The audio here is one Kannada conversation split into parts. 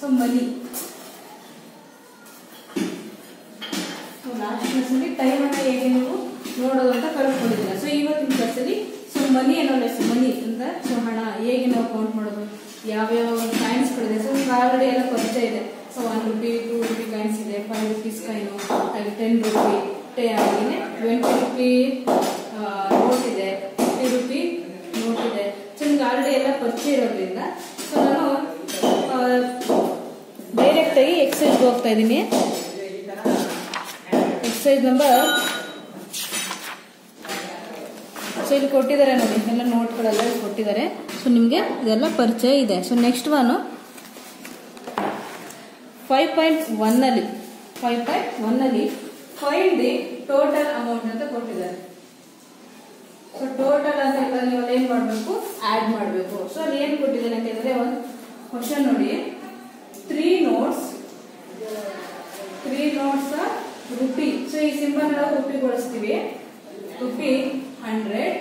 ಸೊ ಮನಿ ಲಾಸ್ಟ್ ಕ್ಲಾಸಲ್ಲಿ ಟೈಮನ್ನು ಹೇಗೆ ನೀವು ನೋಡೋದು ಅಂತ ಕಲ್ತ್ಕೊಂಡಿದ್ದೀರಾ ಸೊ ಇವತ್ತಿನ ಕ್ಲಾಸಲ್ಲಿ ಸೊ ಮನಿ ಅನ್ನೋ ಲೆಸ್ ಮನಿ ಅಂತ ಸೊ ಹಣ ಹೇಗೆ ನಾವು ಕೌಂಟ್ ಮಾಡೋದು ಯಾವ್ಯಾವ ಒಂದು ಕಾಯಿನ್ಸ್ಗಳಿದೆ ಸೊ ನಿಮ್ಗೆ ಆಲ್ರೆಡಿ ಎಲ್ಲ ಪರಿಚಯ ಇದೆ so one rupee two rupee coins ಇದೆ ಫೈವ್ ರುಪೀಸ್ ಕಾಯಿನು ಹಾಗೆ ಟೆನ್ ರುಪಿ ಟೆ ಹಾಗೆಯೇ ಟ್ವೆಂಟಿ ರುಪಿ ನೋಟ್ ಇದೆ ಫಿಫ್ಟಿ ರುಪಿ ನೋಟ್ ಇದೆ ಸೊ ನಿಮ್ಗೆ ಆಲ್ರೆಡಿ ಎಲ್ಲ ಪರಿಚಯ ಇರೋದ್ರಿಂದ ಸೊ ನಾನು ಡೈರೆಕ್ಟ್ ಆಗಿ ಎಕ್ಸೈಸ್ಗೆ ಹೋಗ್ತಾ ಇದ್ದೀನಿ ಎಕ್ಸೈಸ್ ನಂಬರ್ ಸೊ ಇಲ್ಲಿ ಕೊಟ್ಟಿದ್ದಾರೆ ನೋಡಿ ಎಲ್ಲ ನೋಟ್ಗಳೆಲ್ಲ ಇಲ್ಲಿ ಕೊಟ್ಟಿದ್ದಾರೆ ಸೊ ನಿಮಗೆ ಇದೆಲ್ಲ ಪರಿಚಯ ಇದೆ so next one five point ಒನ್ನಲ್ಲಿ ಫೈವ್ ಪಾಯಿಂಟ್ ಒನ್ನಲ್ಲಿ ಫೈಂಡ್ ದಿ ಟೋಟಲ್ ಅಮೌಂಟ್ ಅಂತ ಕೊಟ್ಟಿದ್ದಾರೆ ಸೊ ಟೋಟಲ್ ಅಂತ ಹೇಳಿದ್ರೆ ನೀವು ಅಲ್ಲಿ ಏನ್ ಮಾಡಬೇಕು ಆಡ್ ಮಾಡಬೇಕು ಸೊ ಅಲ್ಲಿ ಏನ್ ಕೊಟ್ಟಿದ್ದಾರೆ ಅಂತ ಹೇಳಿದ್ರೆ ಒಂದು ಕ್ವಶನ್ ನೋಡಿ three notes three notes rupee so ಈ ಸಿಂಬಲ್ ನಾವು ರುಪಿ ಬಳಸ್ತೀವಿ rupee hundred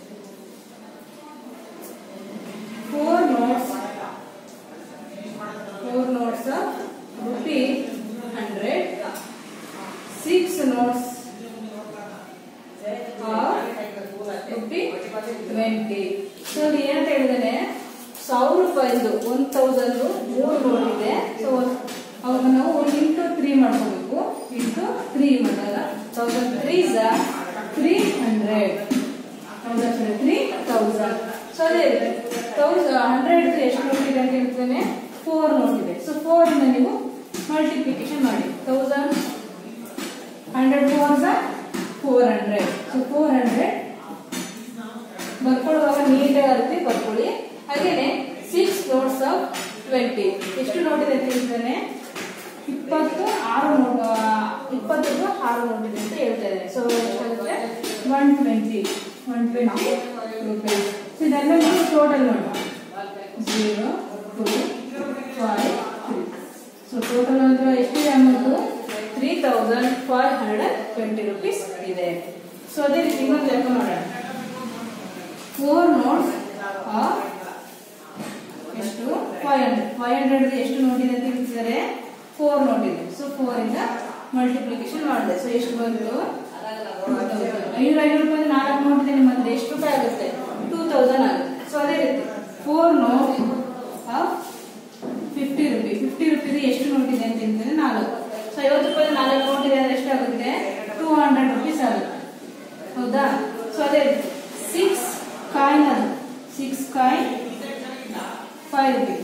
four notes four notes rupee hundred six notes rupee twenty so ಅಲ್ಲಿ ಏನಂತ ಹೇಳಿದಾನೆ ಸಾವಿರ ರೂಪಾಯಿದು ಒನ್ ತೌಸಂಡ್ ಮೂರು ನೋಟ್ ಇದೆ ಸೊ ಅವಾಗ ನಾವು ಒಂದು ಇಂಟು ತ್ರೀ ಮಾಡ್ಕೋಬೇಕು ಇಂಟು ತ್ರೀ ಮಾಡಿದಾಗ thousand three three hundred thousand three thousand so ಅದೇ ತೌಸಂಡ್ ಹಂಡ್ರೆಡ್ ಎಷ್ಟು ನೋಟ್ ಇದೆ ಅಂತ ಹೇಳ್ತಾನೆ ಫೋರ್ ನೋಟ್ ಇದೆ ಸೊ ಫೋರ್ ಇಂದ ನೀವು ಮಲ್ಟಿಪ್ಲಿಕೇಶನ್ ಮಾಡಿ thousand hundred four four hundred so four hundred ಬರ್ಕೊಳ್ಳುವಾಗ ನೀಟಾಗಿ ಅರ್ತಿ ಬರ್ಕೊಳ್ಳಿ ಹಾಗೇನೆ ಸಿಕ್ಸ್ ನೋಟ್ಸ್ ಆಫ್ ಟ್ವೆಂಟಿ ಎಷ್ಟು ನೋಟ್ ಇದೆ ಅಂತ ಹೇಳ್ತಾನೆ ಇಪ್ಪತ್ತು ಆರು ನೋಟ್ ಇಪ್ಪತ್ತಕ್ಕೂ ಆರು ನೋಟ್ ಇದೆ ಅಂತ ಹೇಳ್ತಾ ಇದ್ದಾರೆ ಸೊ ಎಷ್ಟಾಗುತ್ತೆ one twenty one twenty rupees so ಇದೆಲ್ಲ ನೀವು ಟೋಟಲ್ ನೋಡಿ zero two five three so total ಅಂದ್ರೆ ಎಷ್ಟಿದೆ amount three thousand five hundred twenty rupees ಇದೆ ಸೊ ಅದೇ ರೀತಿ ಇನ್ನೊಂದು ಲೆಕ್ಕ ಮಾಡೋಣ ಫೋರ್ ನೋಟ್ಸ್ ಎಷ್ಟು ಫೈವ್ ಹಂಡ್ರೆಡ್ ಫೈವ್ ಹಂಡ್ರೆಡ್ ಎಷ್ಟು ನೋಟ್ ಇದೆ ಅಂತ ಹೇಳ್ತಿದ್ದಾರೆ ಫೋರ್ ನೋಟ್ ಇದೆ ಸೊ ಫೋರ್ ಇಂದ ಮಲ್ಟಿಪ್ಲಿಕೇಶನ್ ಮಾಡಿದೆ ಸೊ ಎಷ್ಟು ಬಂತು ಐನೂರ ಐನೂರು ರೂಪಾಯಿ ನಾಲ್ಕು ನೋಟ್ ಇದೆ ನಿಮ್ಮ ಹತ್ರ ಎಷ್ಟು ರೂಪಾಯಿ ಆಗುತ್ತೆ ಟೂ ತೌಸಂಡ್ ಆಗುತ್ತೆ ಸೊ ಅದೇ ರೀತಿ four note fifty rupee fifty rupees ಎಷ್ಟು ನೋಟ್ ಇದೆ ಅಂತ ಹೇಳ್ತಾರೆ ನಾಲ್ಕು ಸೊ ಐವತ್ತು ರೂಪಾಯಿ ನಾಲ್ಕು ನೋಟ್ ಇದೆ ಅಂದ್ರೆ ಎಷ್ಟಾಗುತ್ತೆ ಟೂ ಹಂಡ್ರೆಡ್ ರುಪೀಸ್ ಆಗುತ್ತೆ ಹೌದಾ ಸೊ ಅದೇ ರೀತಿ ಸಿಕ್ಸ್ ಕಾಯಿನ್ ಅದು six coin five rupees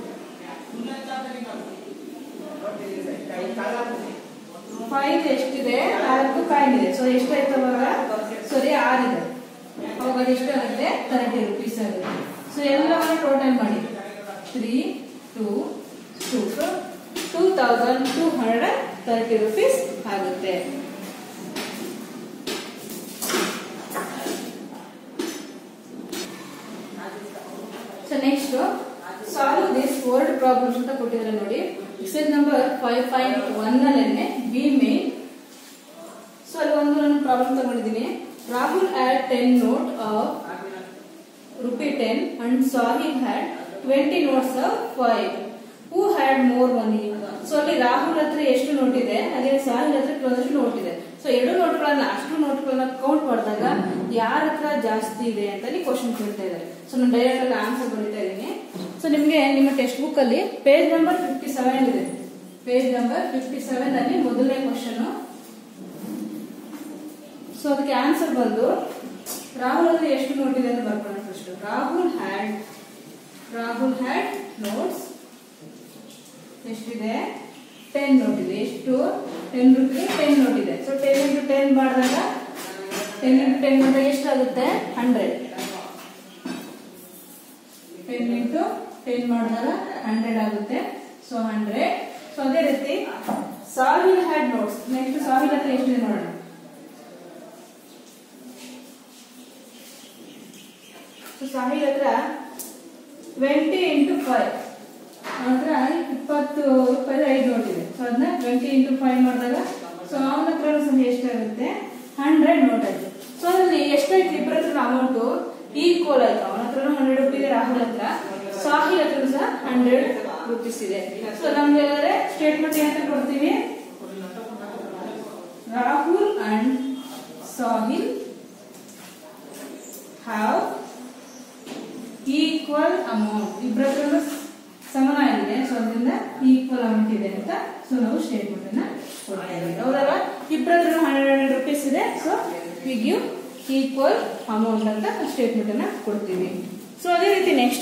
five ಎಷ್ಟಿದೆ ನಾಲ್ಕು ಕಾಯಿನ್ ಇದೆ ಸೊ ಎಷ್ಟಾಯ್ತು ಅವಾಗ ಸರಿ ಆರಿದೆ ಅವಾಗ ಅದು ಎಷ್ಟಾಗುತ್ತೆ ತರ್ಟಿ ರುಪೀಸ್ ಆಗುತ್ತೆ ಸೊ ಎಲ್ಲವನ್ನು ಟೋಟಲ್ ಮಾಡಿ three two two two thousand two hundred thirty rupees ಆಗುತ್ತೆ so next solve this word problems ಅಂತ ಕೊಟ್ಟಿದ್ದಾರೆ ನೋಡಿ exercise number five point one ನಲ್ಲೇನೆ ಬಿ ಮೇನ್ ಸೊ ಅಲ್ಲಿ ಒಂದು ನಾನು ಪ್ರಾಬ್ಲಮ್ ತಗೊಂಡಿದ್ದೀನಿ Rahul add ten note of rupee ten and Sahil had twenty notes of five who had more money so ಅಲ್ಲಿ ರಾಹುಲ್ ಹತ್ರ ಎಷ್ಟು ನೋಟ್ ಇದೆ ಅದೇ ಸಾಹಿಲ್ ಹತ್ರ ಕೆಲವೊಂದಷ್ಟು ನೋಟ್ ಇದೆ ಸೊ ಎರಡು ನೋಟ್ಗಳನ್ನ ಅಷ್ಟು ನೋಟ್ಗಳನ್ನ ಕೌಂಟ್ ಮಾಡಿದಾಗ ಯಾರ ಹತ್ರ ಜಾಸ್ತಿ ಇದೆ ಅಂತ ಕ್ವಶನ್ ಕೇಳ್ತಾ ಇದ್ದಾರೆ ಸೊ ನಾನು ಡೈರೆಕ್ಟ್ ಆಗಿ ಆನ್ಸರ್ ಬರೀತಾ ಇದ್ದೀನಿ ಸೊ ನಿಮಗೆ ನಿಮ್ಮ ಟೆಕ್ಸ್ಟ್ ಬುಕ್ ಅಲ್ಲಿ ಪೇಜ್ ನಂಬರ್ ಫಿಫ್ಟಿ ಸೆವೆನ್ ಇದೆ ಪೇಜ್ ನಂಬರ್ ಫಿಫ್ಟಿ ಸೆವೆನ್ ಅಲ್ಲಿ ಮೊದಲನೇ ಕ್ವಶನ್ ಸೊ ಅದಕ್ಕೆ ಆನ್ಸರ್ ಬಂದು ರಾಹುಲ್ ಅಲ್ಲಿ ಎಷ್ಟು ನೋಟ್ ಇದೆ ಅಂತ ಬರ್ಕೊಳ್ಳೋಣ first Rahul had Rahul had notes ಎಷ್ಟಿದೆ ಟೆನ್ ನೋಟ್ ಇದೆ ಎಷ್ಟು ಟೆನ್ ರುಪಿ ಟೆನ್ ನೋಟ್ ಇದೆ ಸೊ ಟೆನ್ ಇಂಟು ಟೆನ್ ಮಾಡಿದಾಗ ಟೆನ್ ಇಂಟು ಟೆನ್ ಮಾಡಿದಾಗ ಎಷ್ಟಾಗುತ್ತೆ ಹಂಡ್ರೆಡ್ ಟೆನ್ ಇಂಟು ಟೆನ್ ಮಾಡಿದಾಗ ಹಂಡ್ರೆಡ್ ಆಗುತ್ತೆ ಸೊ ಹಂಡ್ರೆಡ್ ಸೊ ಅದೇ ರೀತಿ Sahil had notes next Sahil ಹತ್ರ ಎಷ್ಟಿದೆ ನೋಡೋಣ ಸೊ ಸಾವಿಲ್ ಹತ್ರ ಟ್ವೆಂಟಿ ಇಂಟು ಫೈವ್ ಹತ್ರ ಇಪ್ಪತ್ತು ರೂಪಾಯಿ ಐದು ನೋಟ್ ಇದೆ ಸೊ ಅದನ್ನ ಟ್ವೆಂಟಿ ಇಂಟು ಫೈವ್ ಮಾಡಿದಾಗ ಸೊ ಅವನ ಹತ್ರ ಸಹ ಎಷ್ಟಾಗುತ್ತೆ ಹಂಡ್ರೆಡ್ ನೋಟ್ ಆಯ್ತು ಸೊ ಅದ್ರಲ್ಲಿ ಎಷ್ಟಾಯ್ತು ಇಬ್ಬರ ಹತ್ರ ಅಮೌಂಟ್ ಈಕ್ವಲ್ ಆಯ್ತು ಅವನ ಹತ್ರ ಹಂಡ್ರೆಡ್ ರುಪಿ ಇದೆ ರಾಹುಲ್ ಹತ್ರ ಸಾಹಿಲ್ ಹತ್ರ ಸಹ ಹಂಡ್ರೆಡ್ ರುಪೀಸ್ ಇದೆ ಸೊ ನಮ್ಗೆ ಸ್ಟೇಟ್ಮೆಂಟ್ ಏನಂತ ಕೊಡ್ತೀವಿ Rahul and Sahil have equal amount ಇಬ್ಬರಲ್ಲೂ ಸಮನಾಗಿದೆ ಸೊ ಅದರಿಂದ ಈಕ್ವಲ್ ಅಮೌಂಟ್ ಇದೆ ಅಂತ ಸೊ ನಾವು ಸ್ಟೇಟ್ಮೆಂಟ್ ಅನ್ನ ಕೊಡ್ತೀವಿ ಹೌದಲ್ಲ ಇಬ್ಬರಲ್ಲೂ ಹಂಡ್ರೆಡ್ ಹಂಡ್ರೆಡ್ ರುಪೀಸ್ ಇದೆ so we give equal amount ಅಂತ ಸ್ಟೇಟ್ಮೆಂಟ್ ಅನ್ನ ಕೊಡ್ತೀವಿ ಸೊ ಅದೇ ರೀತಿ next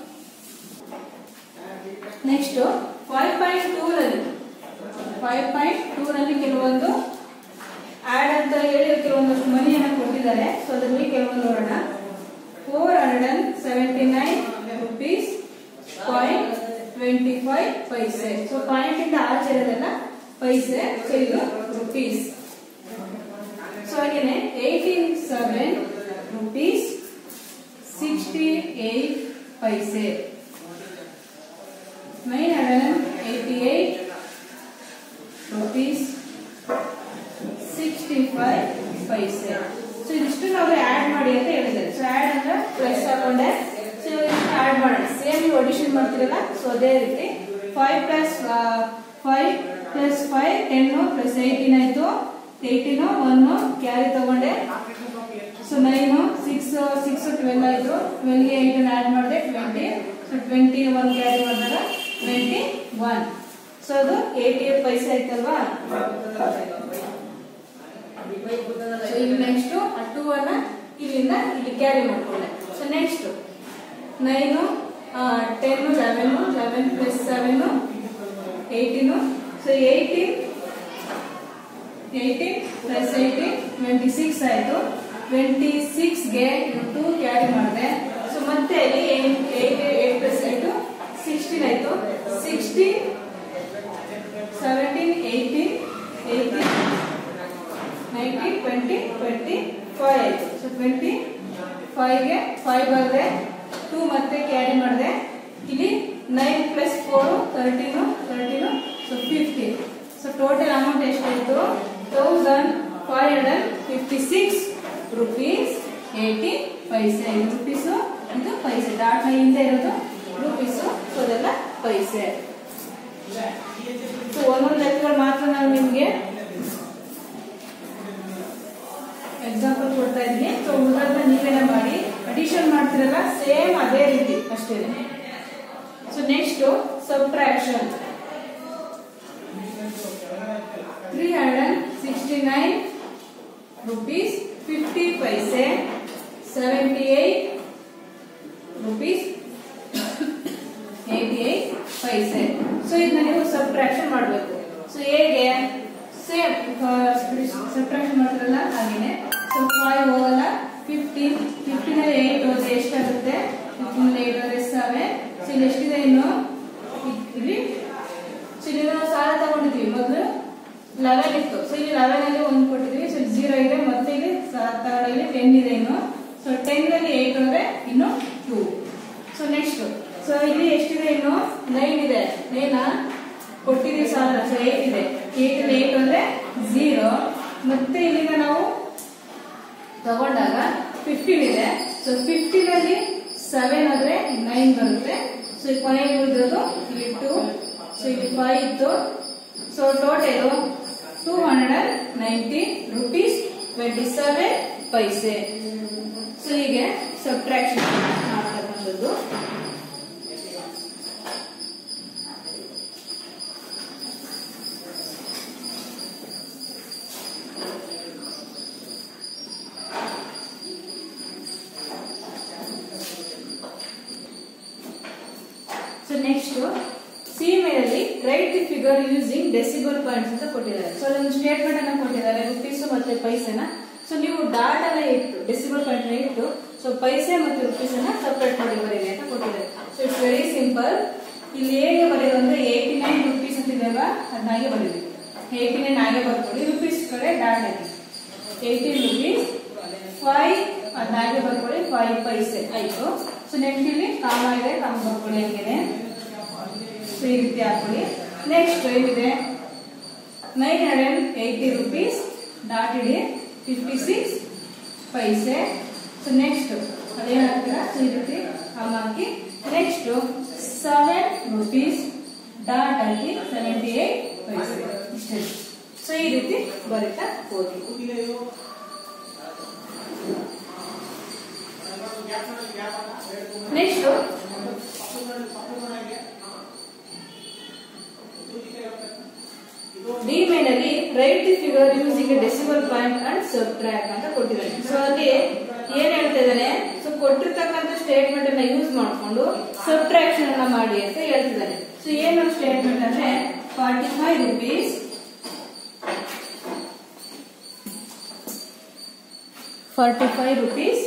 next five point two ನಲ್ಲಿ ಫೈವ್ ಪಾಯಿಂಟ್ ಟೂ ನಲ್ಲಿ ಕೆಲವೊಂದು ಆಡ್ ಅಂತ ಹೇಳಿ ಕೆಲವೊಂದಷ್ಟು ಮನಿಯನ್ನ ಕೊಟ್ಟಿದ್ದಾರೆ ಸೊ ಅದರಲ್ಲಿ ಕೆಲವೊಂದು ನೋಡೋಣ four hundred and seventy nine rupees point twenty five paise so point ಇಂದ ಆಚೆ ಇರೋದೆಲ್ಲ ಪೈಸೆ ಸೊ ಇದು ರುಪೀಸ್ ಸೊ ಹಾಗೇನೆ eighteen seven rupees sixty eight paise nine hundred eighty eight rupees sixty five paise so ಇದಿಷ್ಟು ನಾವು ಆಡ್ ಮಾಡಿ ಅಂತ ಹೇಳಿದ್ದಾರೆ ಸೊ ಆಡ್ ಅಂದ್ರೆ ಪ್ಲಸ್ ಹಾಕೊಂಡೆ ಸೊ ಇದಿಷ್ಟು ಆಡ್ ಮಾಡೋಣ ಸೇಮ್ ನೀವು ಅಡಿಷನ್ ಮಾಡ್ತೀರಲ್ಲ ಸೊ ಅದೇ ರೀತಿ five plus five plus five ten plus eighteen ಆಯ್ತು ಏಯ್ಟೀನ್ ಒನ್ ಕ್ಯಾರಿ ತಗೊಂಡೆ so nine six six twelve ಆಯ್ತು ಟ್ವೆಲ್ಗೆ ಏಯ್ಟನ್ ಆಡ್ ಮಾಡಿದೆ twenty so twenty one carry ಮಾಡಿದಾಗ ಟ್ವೆಂಟಿ ಒನ್ ಸೊ ಅದು ಏಯ್ಟಿ ಏಟ್ ಪೈಸೆ ಆಯ್ತಲ್ವಾ ಸೊ ಈಗ ನೆಕ್ಸ್ಟ್ ಆ ಟೂ ಅನ್ನ ಇಲ್ಲಿಂದ ಇಲ್ಲಿ ಕ್ಯಾರಿ ಮಾಡ್ಕೊಂಡೆ so next nine ten eleven eleven plus seven eighteen so eighteen eighteen plus eighteen twenty six ಆಯಿತು ಟ್ವೆಂಟಿ ಸಿಕ್ಸ್ಗೆ ಟೂ ಕ್ಯಾರಿ ಮಾಡಿದೆ ಸೊ ಮತ್ತೆ ಇಲ್ಲಿ eight eight plus eight sixteen ಆಯಿತು sixteen seventeen eighteen eighteen nineteen twenty twenty five ಆಯಿತು ಸೊ ಟ್ವೆಂಟಿ ಫೈವ್ಗೆ ಫೈವ್ ಬರದೆ ಟೂ ಮತ್ತೆ ಕ್ಯಾರಿ ಮಾಡಿದೆ ಇಲ್ಲಿ nine plus four thirteen thirteen so fifty so total amount ಎಷ್ಟಾಯಿತು thousand five hundred fifty six rupees eighty paise ಇದು ರುಪೀಸು ಇದು ಪೈಸೆ ಡಾಟ್ ಹಿಂದೆ ಇರೋದು ರುಪೀಸು ಸೊ ಅದೆಲ್ಲ ಪೈಸೆ ಸೊ ಒಂದೊಂದು ಲೆಕ್ಕಗಳು ಮಾತ್ರ ನಾನು ನಿಮಗೆ ಎಕ್ಸಾಂಪಲ್ ಕೊಡ್ತಾ ಇದ್ದೀನಿ ಸೊ ಉಳಿದನ್ನ ನೀವೇನ ಮಾಡಿ ಅಡಿಷನ್ ಮಾಡ್ತಿರಲ್ಲ ಸೇಮ್ ಅದೇ ರೀತಿ ಅಷ್ಟೇ so next subtraction three hundred sixty nine rupees fifty paise seventy eight rupees eighty eight paise so ಇದನ್ನ ನೀವು ಸಬ್ಟ್ರಾಕ್ಷನ್ ಮಾಡಬೇಕು ಸೊ ಹೇಗೆ ಸೇಮ್ ಸಬ್ಟ್ರಾಕ್ಷನ್ ಮಾಡ್ತಿರಲ್ಲ ಹಾಗೇನೆ ಸೊ ಫೈವ್ ಹೋಗಲ್ಲ ಫಿಫ್ಟೀನ್ ಫಿಫ್ಟೀನ್ ಏಟ್ ಹೋದ್ರೆ ಎಷ್ಟಾಗುತ್ತೆ ಫಿಫ್ಟೀನ್ ಏಟ್ ಹೋದ್ರೆ ಸೆವೆನ್ ಸೊ ಇಲ್ಲಿ ಎಷ್ಟಿದೆ ಇನ್ನು ಇ- ಇಲ್ಲಿ ಸೊ ಇಲ್ಲಿ ನಾವು ಸಾಲ ತಗೊಂಡಿದ್ವಿ ಮೊದಲು ಲೆವೆನ್ ಇತ್ತು ಸೊ ಇಲ್ಲಿ ಲೆವೆನ್ ಅಲ್ಲಿ ಒಂದು ಕೊಟ್ಟಿದ್ವಿ ಸೊ ಜೀರೋ ಇದೆ ಮತ್ತೆ ಇಲ್ಲಿ ತಗೊಂಡಲ್ಲಿ ಟೆನ್ ಇದೆ ಇನ್ನು ಸೊ ಟೆನ್ ಅಲ್ಲಿ ಏಟ್ ಹೋದ್ರೆ ಇನ್ನು ಟೂ ಸೊ ನೆಕ್ಸ್ಟ್ ಸೊ ಇಲ್ಲಿ ಎಷ್ಟಿದೆ ಇನ್ನು ನೈನ್ ಇದೆ ನೈನ್ ಕೊಟ್ಟಿದ್ದೀವಿ ಸಾಲ ಸೊ ಏಟ್ ಇದೆ ಏಟ್ ಅಲ್ಲಿ ಏಟ್ ಅಂದ್ರೆ ಝೀರೋ ಮತ್ತೆ ಇಲ್ಲಿಂದ ನಾವು ತಗೊಂಡಾಗ ಫಿಫ್ಟೀನ್ ಇದೆ ಸೊ ಫಿಫ್ಟೀನ್ ಅಲ್ಲಿ ಸೆವೆನ್ ಆದ್ರೆ ನೈನ್ ಬರುತ್ತೆ ಸೊ ಕೊನೆಗೆ ಉಳಿದಿರೋದು ಇಲ್ಲಿ ಟೂ ಸೊ ಇಲ್ಲಿ ಫೈವ್ ಇತ್ತು so total two hundred ninety rupees twenty seven paise so ಹೀಗೆ ಸಬ್ಟ್ರಾಕ್ಷನ್ ಮಾಡ್ತಕ್ಕಂಥದ್ದು ಸೊ ನೆಕ್ಸ್ಟ್ ಸಿ ಮೇಲಲ್ಲಿ write the figure using decimal points ಅಂತ ಕೊಟ್ಟಿದ್ದಾರೆ ಸೊ ಒಂದು ಸ್ಟೇಟ್ಮೆಂಟ್ ಅನ್ನ ಕೊಟ್ಟಿದ್ದಾರೆ ರುಪೀಸ್ ಮತ್ತೆ ಪೈಸೆನ ಸೊ ನೀವು ಡಾಟ್ ಅನ್ನ ಇಟ್ಟು ಡೆಸಿಬಲ್ ಪಾಯಿಂಟ್ ಇಟ್ಟು ಸೊ ಪೈಸೆ ಮತ್ತು ರುಪೀಸ್ ಅನ್ನ ಸಪರೇಟ್ ಮಾಡಿ ಬರೀರಿ ಅಂತ ಕೊಟ್ಟಿದ್ದಾರೆ ಸೊ ಇಟ್ಸ್ ವೆರಿ ಸಿಂಪಲ್ ಇಲ್ಲಿ ಹೇಗೆ ಬರೆಯೋದು ಅಂದ್ರೆ ಏಯ್ಟಿ ನೈನ್ ರುಪೀಸ್ ಅಂತ ಇದೆಯಲ್ಲ ಅದನ್ನ ಹಾಗೆ ಬರೀರಿ ಏಯ್ಟಿ ನೈನ್ ಹಾಗೆ ಬರ್ಕೊಳ್ಳಿ ರುಪೀಸ್ ಕಡೆ ಡಾಟ್ ಹಾಕಿ ಏಯ್ಟೀನ್ ರುಪೀಸ್ ಫೈವ್ ಅದನ್ನ ಹಾಗೆ ಬರ್ಕೊಳ್ಳಿ ಫೈವ್ ಪೈಸೆ ಆಯ್ತು ಸೊ ನೆಕ್ಸ್ಟ್ ಇಲ್ಲಿ ಕಾಮ ಇದೆ ಕಾಮ ಬರ್ಕೊಳ್ಳಿ ಹಂಗೇನೆ ಸೊ ಈ ರೀತಿ ಹಾಕೊಳ್ಳಿ ನೆಕ್ಸ್ಟ್ ಏನಿದೆ nine hundred eighty rupees dot ಇಡಿ fifty six paise so next ಅದೇನು ಹಾಕ್ತೀರಾ ಸೊ ಈ ರೀತಿ ಕಾಮ ಹಾಕಿ ನೆಕ್ಸ್ಟ್ ಸೆವೆನ್ ರುಪೀಸ್ ಡಾಟ್ ಹಾಕಿ ಸೆವೆಂಟಿ ಏಟ್ ಪೈಸೆ ಇಷ್ಟೇ ಸೊ ಈ ರೀತಿ ಬರೀತಾ ಹೋಗಿ ನೆಕ್ಸ್ಟ್ ಡಿ ಮೇನಲ್ಲಿ write the figure using decimal point and subtract ಅಂತ ಕೊಟ್ಟಿದ್ದಾನೆ ಸೊ ಅಲ್ಲಿ ಏನ್ ಹೇಳ್ತಾ ಇದ್ದಾನೆ ಸೊ ಕೊಟ್ಟಿರ್ತಕ್ಕಂಥ ಸ್ಟೇಟ್ಮೆಂಟ್ ಅನ್ನ ಯೂಸ್ ಮಾಡ್ಕೊಂಡು ಸಬ್ಟ್ರಾಕ್ಷನ್ ಅನ್ನ ಮಾಡಿ ಅಂತ ಹೇಳ್ತಿದ್ದಾನೆ ಸೊ ಏನು ಸ್ಟೇಟ್ಮೆಂಟ್ ಅಂದ್ರೆ forty five rupees forty five rupees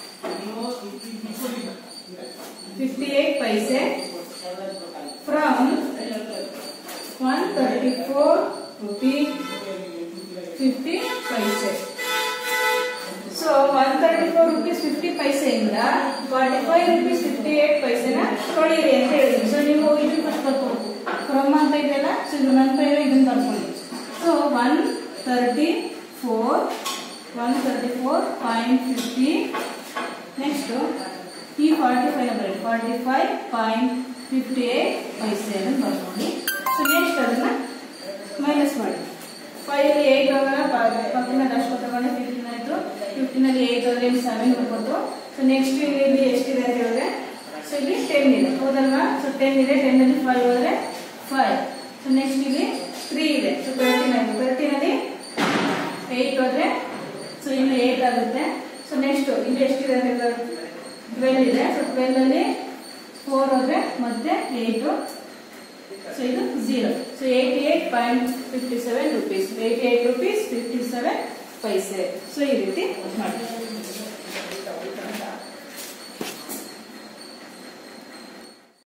fifty eight paise from one thirty four rupee fifty paise so one thirty four rupees fifty ಪೈಸೆಯಿಂದ forty five rupees fifty eight ಪೈಸೆನ ತೊಳೀರಿ ಅಂತ ಹೇಳಿದ್ರು ಸೊ ನೀವು ಇದನ್ನ ಫಸ್ಟ್ ಬರ್ಕೋಬೇಕು ಕ್ರಮ ಅಂತ ಇದೆಯಲ್ಲ ಸೊ ಇದು ನಂತರ ಇದನ್ನ ಬರ್ಕೊಳ್ಳಿ so one thirty four one thirty four point fifty next ಈ ಫಾರ್ಟಿ ಫೈವ್ ಬರೀ forty five point fifty eight paise ಅಂತ ಬರ್ಕೊಳ್ಳಿ ಸೊ ನೆಕ್ಸ್ಟ್ ಅದನ್ನ ಮೈನಸ್ ಮಾಡಿ ಫೈವ್ ಏಟ್ ಹೋಗಲ್ಲ ಪಕ್ಕದ ಅಷ್ಟು ತಗೊಂಡು ಫಿಫ್ಟೀನ್ ಆಯ್ತು ಫಿಫ್ಟೀನ್ ಅಲ್ಲಿ ಏಟ್ ಹೋದ್ರೆ ಇಲ್ಲಿ ಸೆವೆನ್ ಉಳ್ಕೊತು ಸೊ ನೆಕ್ಸ್ಟ್ ಇಲ್ಲಿ ಎಷ್ಟಿದೆ ಅಂತ ಹೇಳಿದ್ರೆ ಸೊ ಇಲ್ಲಿ ಟೆನ್ ಇದೆ ಹೌದಲ್ವಾ ಸೊ ಟೆನ್ ಇದೆ ಟೆನ್ ಅಲ್ಲಿ ಫೈವ್ ಹೋದ್ರೆ ಫೈವ್ ಸೊ ನೆಕ್ಸ್ಟ್ ಇಲ್ಲಿ ತ್ರೀ ಇದೆ ಸೊ ತರ್ಟೀನ್ ಆಯ್ತು ತರ್ಟೀನ್ ಅಲ್ಲಿ ಏಟ್ ಹೋದ್ರೆ ಸೊ ಇಲ್ಲಿ ಏಟ್ ಆಗುತ್ತೆ ಸೊ ನೆಕ್ಸ್ಟ್ ಇಲ್ಲಿ ಎಷ್ಟಿದೆ ಅಂತ ಹೇಳಿದ್ರೆ ಟ್ವೆಲ್ ಇದೆ ಸೊ ಟ್ವೆಲ್ ಅಲ್ಲಿ ಫೋರ್ ಹೋದ್ರೆ ಮತ್ತೆ ಏಟು ಸೊ ಇದು zero so eighty eight point fifty seven rupees eighty eight rupees fifty seven paise so ಈ ರೀತಿ ಮಾಡಿ